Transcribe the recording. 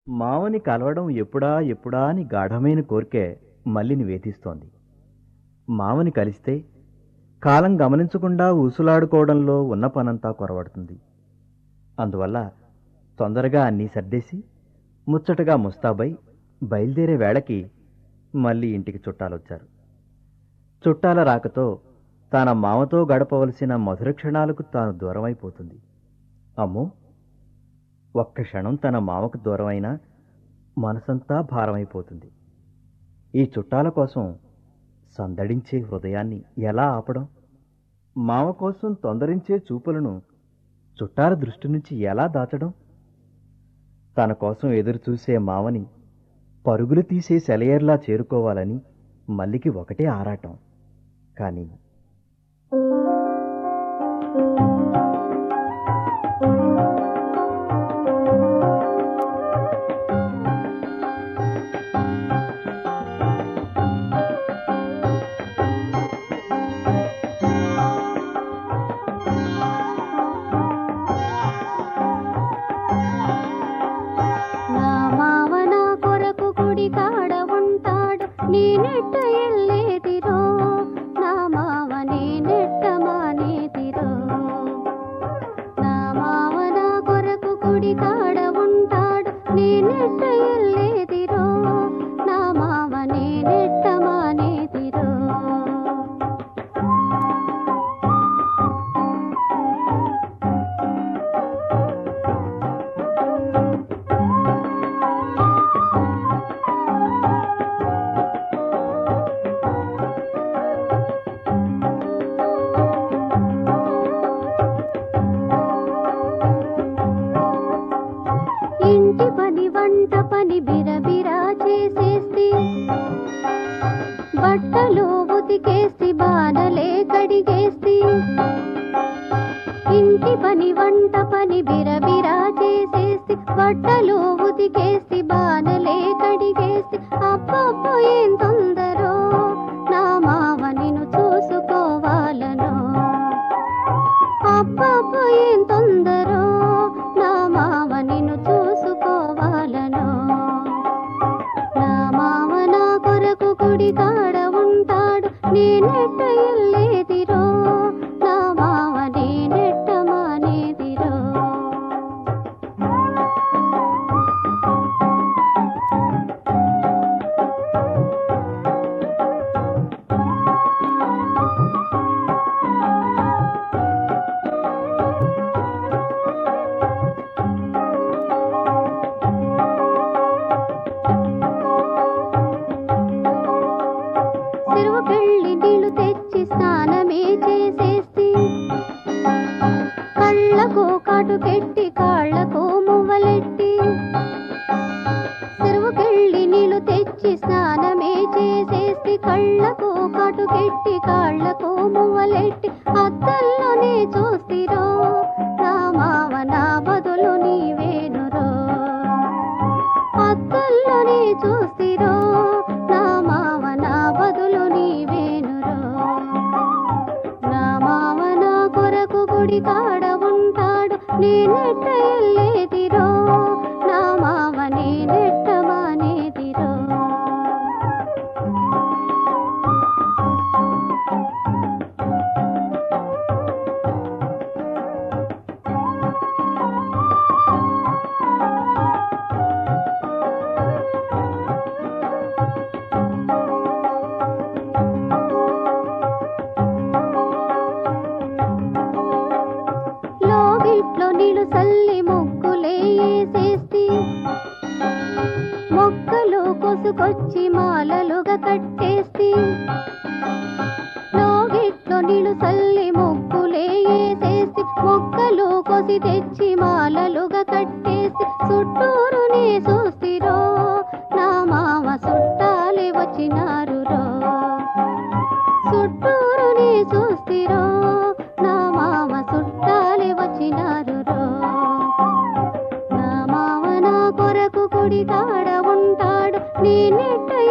మావని కలవడం ఎప్పుడా ఎప్పుడా అని గాఢమైన కోరికే మల్లిని వేధిస్తోంది మావని కలిస్తే కాలం గమనించకుండా ఊసులాడుకోవడంలో ఉన్న పనంతా కొరవడుతుంది అందువల్ల తొందరగా అన్నీ సర్దేసి ముచ్చటగా ముస్తాబై బయలుదేరే వేళకి మళ్ళీ ఇంటికి చుట్టాలొచ్చారు చుట్టాల రాకతో తన మామతో గడపవలసిన మధుర క్షణాలకు తాను దూరమైపోతుంది అమ్మో ఒక్క క్షణం తన మామకు దూరమైనా మనసంతా భారమైపోతుంది ఈ చుట్టాల కోసం సందడించే హృదయాన్ని ఎలా ఆపడం మామ కోసం తొందరించే చూపులను చుట్టాల దృష్టి నుంచి ఎలా దాచడం తన కోసం ఎదురు చూసే మామని పరుగులు తీసే సెలయేర్లా చేరుకోవాలని మల్లికి ఒకటే ఆరాటం కానీ నా మావ నా కొరకు గుడి కాడ ఉంటాడు నేనెట్ట ఎల్లేదిరో నా మావ నేనెట్ట మానేదిరో నా మావ నా కొరకు గుడి కాడ ఉంటాడు నేనెట్ట ఎల్లేదిరో నా మావ నేనెట్ట మానేదిరో ఇంటి పని వంట పని బిరబిరా చేసేస్తే బట్టలు ఉతికేసి బానలే కడిగేసి ఇంటి పని వంట పని బిరబిరా చేసేసి బట్టలు ఉతికేసి బానలే కడిగేసి అబ్బబ్బో ఏం తొందరో నా మావ నిన్ను చూసుకోవాలనో అబ్బబ్బో ఏం తొందరో నా మావ నిన్ను చూసుకోవాలనో నా మావ నా కొరకు గుడి కాడ ఉంటాడు నేనెట్ట ఎల్లేదిరో నా మావ నేనెట్ట మానేదిరో చెరువుకెళ్ళి నీళ్లు తెచ్చి స్నానమే చేసేసి కళ్ళకు కాటుకెట్టి కాళ్ళకు మువ్వలెట్టి చెరువుకెళ్ళి నీళ్లు తెచ్చి స్నానమే చేసేసి కళ్ళకు కాటుకెట్టి కాళ్ళకు మువ్వలెట్టి అద్దల్లోనే చూస్తిరో నా మావ నా బదులు నీవేనురో అద్దల్లోనే చూస్తిరో నా మావ నా బదులు నీవేనురో నా మావ నా కొరకు గుడి కాడ ఉంటాడు నేనెట్ట ఎల్లేదిరో నా మావ నేనెట్ట మానేదిరో లోగిట్లో నీళ్ళు చల్లి ముగ్గులే వేసేసి మొక్కలు కొసుకొచ్చి మాలలుగా కట్టేసి లోగిట్లో నీళ్ళు చల్లి ముగ్గులే వేసేసి మొక్కలు కొసి తెచ్చి మాలలుగా కట్టేసి చుట్టూరునే చూస్తిరో నా మామ చుట్టాలే వచ్చినారు రో చుట్టూరుని చూస్తిరో నా మామ చుట్టాలే వచ్చినారు రో నా మామ నా కొరకు గుడి కాడ ఉంటాడు నేనెట్ట